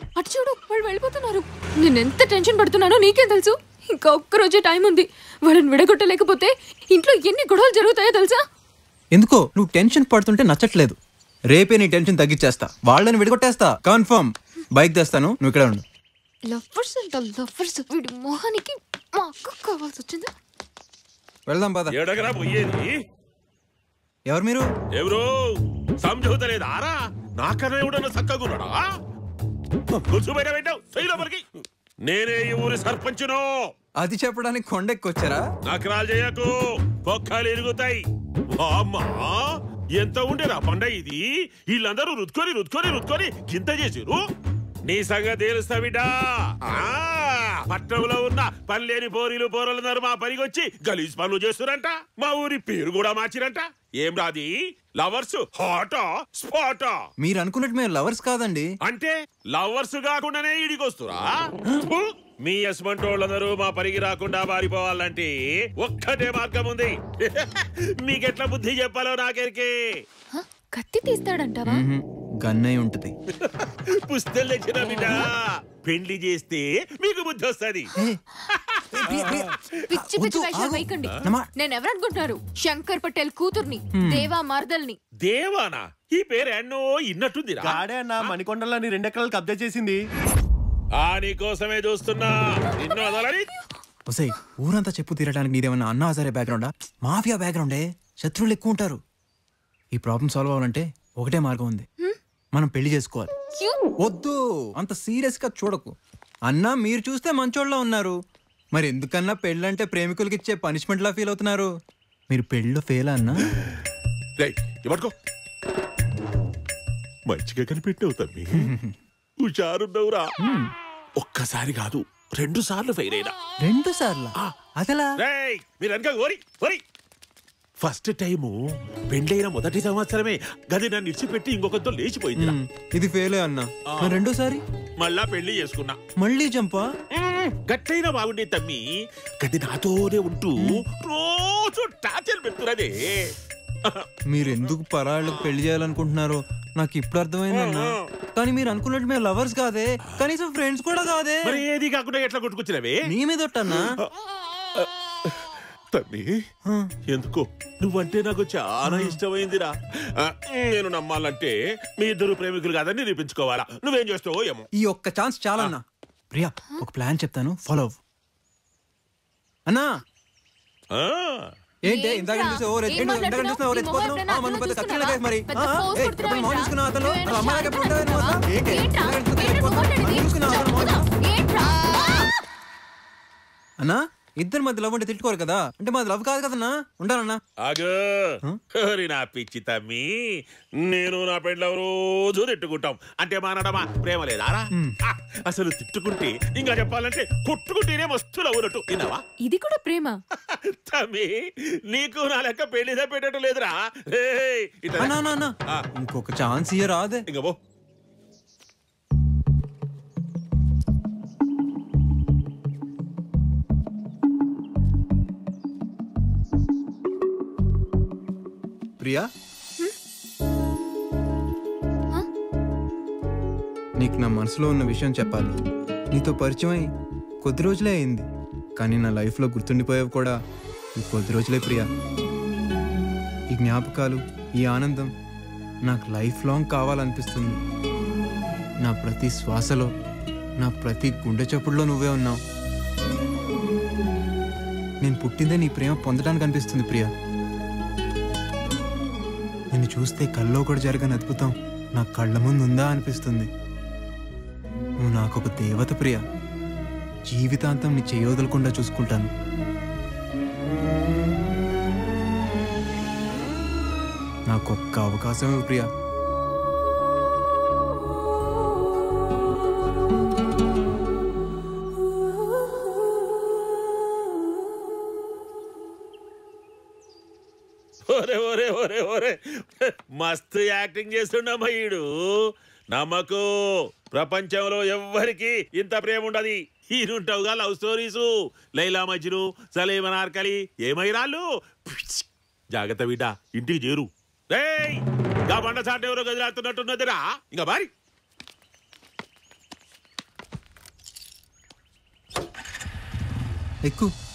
అటు చూడు వాళ్ళు వెళ్ళిపోతున్నారు నేను ఎంత టెన్షన్ పడుతున్నానో నీకేం తెలుసు ఇంకా ఒక్క రోజే టైం ఉంది వాళ్ళని విడగొట్టలేకపోతే ఇంట్లో ఎన్ని గొడవలు జరుగుతాయో తెలుసా ఎందుకో నువ్వు టెన్షన్ పడుతుంటే నచ్చట్లేదు రేపే నీ టెన్షన్ తగ్గించేస్తా వాళ్ళని విడగొట్టేస్తా కన్ఫర్మ్ బైక్ తెస్తాను నువ్వు ఇక్కడ ఉండు లవ్వర్స్ అంట లవ్వర్స్ వీడి మొహానికి మా అక్క కావాల్సి వచ్చిందా వెళ్దాం పద ఎడగరా పోయేది ఎవరు మీరు ఎవరు సంజోతలేదు ఆరా నాకన్నా ఎవడన్నా చక్కగున్నాడా కూర్చో బయట పెట్టావు సైలో మనకి నేనే ఈ ఊరి సర్పంచును అది చెప్పడానికి కొండెక్కొచ్చారా నకరాలు చేయకు పొక్కలు ఎరుగుతాయి అమ్మా ఎంత ఉండేరా పండ ఇది వీళ్ళందరూ రుద్కొని రుద్కొని రుద్కొని గింత చేసిరు నీ సంగతి తెలుస్తా బిడ్డా ఆ, పట్నంలో ఉన్న పనిలేని పోరీలు పోరలందరూ మా పనికొచ్చి గలీజ్ పనులు చేస్తురంట మా ఊరి పేరు కూడా మార్చిరంట ఏం రాది లవర్స్ హాటా స్పాటా మీరు అనుకున్నట్టు మేము లవర్స్ కాదండి అంటే లవర్స్ కాకుండానే ఈడికొస్తురా ఫు! మీ యశ్మంటోళ్ళందరూ మా పనికి రాకుండా మారిపోవాలంటే ఒక్కటే మార్గం ఉంది మీకెట్లా బుద్ధి చెప్పాలో నాకెరికే హ? కత్తి తీస్తాడంటావా గన్నై ఉంటది పుస్తలు తెచ్చిన బిడ్డ పెళ్లి చేస్తే మీకు బుద్ధి వస్తుంది పిచ్చి పిచ్చి వేషాలు వేయకండి నమ్మా. నేను ఎవరనుకుంటున్నారు శంకర్ పటేల్ కూతుర్ని దేవా మరదల్ని దేవానా ఈ పేరు ఎన్నో ఇన్నట్టుందిరా గాడే అన్న మణికొండలోని రెండెకరాలు కబ్జా చేసింది ఆ నీకోసమే చూస్తున్నా నిన్ను వదలని ఒసై ఊరంతా చెప్పు తీరడానికి నీదేమన్నా అన్నా హజారే బ్యాక్గ్రౌండా మాఫియా బ్యాక్గ్రౌండే శత్రువులు ఎక్కువ ఉంటారు ఈ ప్రాబ్లం సాల్వ్ అవ్వాలంటే ఒకటే మార్గం ఉంది మనం పెళ్లి చేసుకోవాలి యు! వద్దు అంత సీరియస్ గా చూడకు అన్నా మీరు చూస్తే మంచోళ్ళ ఉన్నారు మరి ఎందుకన్నా పెళ్ళంటే ప్రేమికులకి ఇచ్చే పనిష్మెంట్ లా ఫీల్ అవుతున్నారు మీరు పెళ్ళిలో ఫెయిల్ అన్నా రేయ్, ఇవ్వడుకో మంచిగా కనిపెట్టావు తమ్మి హుషారున్నావురా ఒక్కసారి కాదు రెండు సార్లు ఫెయిల్ అయినా రెండు సార్లు అదలా రేయ్ మీరు వెనక ఓరి ఓరి ఫస్ట్ టైము పెళ్ళైన మొదటి సంవత్సరమే గది నన్ను ఇడిచిపెట్టి ఇంకొకరితో లేచిపోయింది మ్, ఇది ఫెయిల్ అన్నా మరి రెండోసారి మళ్ళా పెళ్లి చేసుకున్నా మళ్ళీ జంపా మ్మ్, గట్టైనా బాగుండే తమ్మి గది నాతోనే ఉంటూ రోజు టార్చర్ పెడుతున్నదే మీరు ఎందుకు పరాళ్ళకు పెళ్లి చేయాలనుకుంటున్నారో నాకు ఇప్పుడు అర్థమైందన్నా కానీ మీరు అనుకున్నట్టు మేము లవర్స్ కాదే కనీసం ఫ్రెండ్స్ కూడా కాదే మరి ఏది కాకుండా ఎట్లా కొట్టుకొచ్చినవే నీ మీద ఒట్టన్నా తమ్మి ఎందుకో నువ్వంటే నాకు చాలా ఇష్టమైందిరా ఆ, నేను నమ్మాలంటే మీ ఇద్దరు ప్రేమికులు కాదని నిరూపించుకోవాలా నువ్వేం చేస్తావో ఏమో ఈ ఒక్క ఛాన్స్ చాలన్నా ప్రియా ఒక ప్లాన్ చెప్తాను ఫాలో అవ్వు అన్నా ఆ, ఏంటి ఏంట్రా? ఇందాక చూస్తే ఓ రెడ్ ఏం ఇందాక మాట్లాడుతున్నావు? చూస్తే ఓ రెడ్ నీ పోతున్నావు మొహం ఆ, మనం పెద్ద ఎప్పుడైనా కత్తిలా కేసు మరి పెద్ద ఆ, pose ఏయ్, కొడుతున్నావు ఎప్పుడు మొహం ఏంట్రా? చూసుకున్నావు అతను నువ్వేమైనా వాళ్ళ అమ్మాయిలకి ఎప్పుడు ఉంటావు షార్ట్ నువ్వు? ఏంటి? ఏంట్రా? ఇందాక చూస్తే ఏంట్రా రెడ్ పోతున్నావు. మాట్లాడేది? చూసుకున్నావు అతను మొహం. చెప్పుదా? ఏంట్రా? అన్నా ఇద్దరు మధ్య లవ్ అంటే తిట్టుకోరు కదా అంటే మాది లవ్ కాదు కదన్నా ఉంటానన్నా ఆగు ఓరి నా పిచ్చి తమ్మి నేను నా పెండ్ల రోజు తిట్టుకుంటాం అంటే మానడమా ప్రేమ లేదారా ఆ, అసలు తిట్టుకుంటే ఇంకా చెప్పాలంటే కొట్టుకుంటేనే మస్తు లవ్వునట్టు విన్నావా ఇది కూడా ప్రేమ తమ్మి నీకు నా లెక్క పెళ్లి పెట్టడం లేదురా రేయ్, ఇట్లా అన్నా అన్నా, అన్నా ఆ. ఇంకొక ఛాన్స్ ఇయ్య రాదే ఇంక పో ప్రియా నీకు నా మనసులో ఉన్న విషయం చెప్పాలి నీతో పరిచయం అయి కొద్ది రోజులే అయింది కానీ నా లైఫ్లో గుర్తుండిపోయేవి కూడా ఈ కొద్ది రోజులే ప్రియా ఈ జ్ఞాపకాలు ఈ ఆనందం నాకు లైఫ్ లాంగ్ కావాలనిపిస్తుంది నా ప్రతి శ్వాసలో నా ప్రతి గుండె చప్పుడులో నువ్వే ఉన్నావు నేను పుట్టిందే నీ ప్రేమ పొందడానికి అనిపిస్తుంది ప్రియా నిన్ను చూస్తే కల్లో కూడా జరగని అద్భుతం నా కళ్ళ ముందు ఉందా అనిపిస్తుంది నువ్వు నాకొక దేవత ప్రియ జీవితాంతం నీ చేయవదలకుండా చూసుకుంటాను నాకొక్క అవకాశం ఇవ్వు ప్రియా ఒరే ఒరే ఒరే ఒరే మస్తు యాక్టింగ్ చేస్తుండమ్మా ఈడు నమ్మకు ప్రపంచంలో ఎవ్వరికి ఇంత ప్రేమ ఉండదు ఈనుంటావుగా లవ్ స్టోరీసు లైలా మజ్ను సలీమన్ ఆర్కలి ఏమైరాళ్ళు జాగ్రత్త బిడ్డ ఇంటికి చేరు రేయ్ గా బండ చాట ఎవరో గదిలాడుతున్నట్టున్నదిరా ఇంకా మరి ఎక్కువ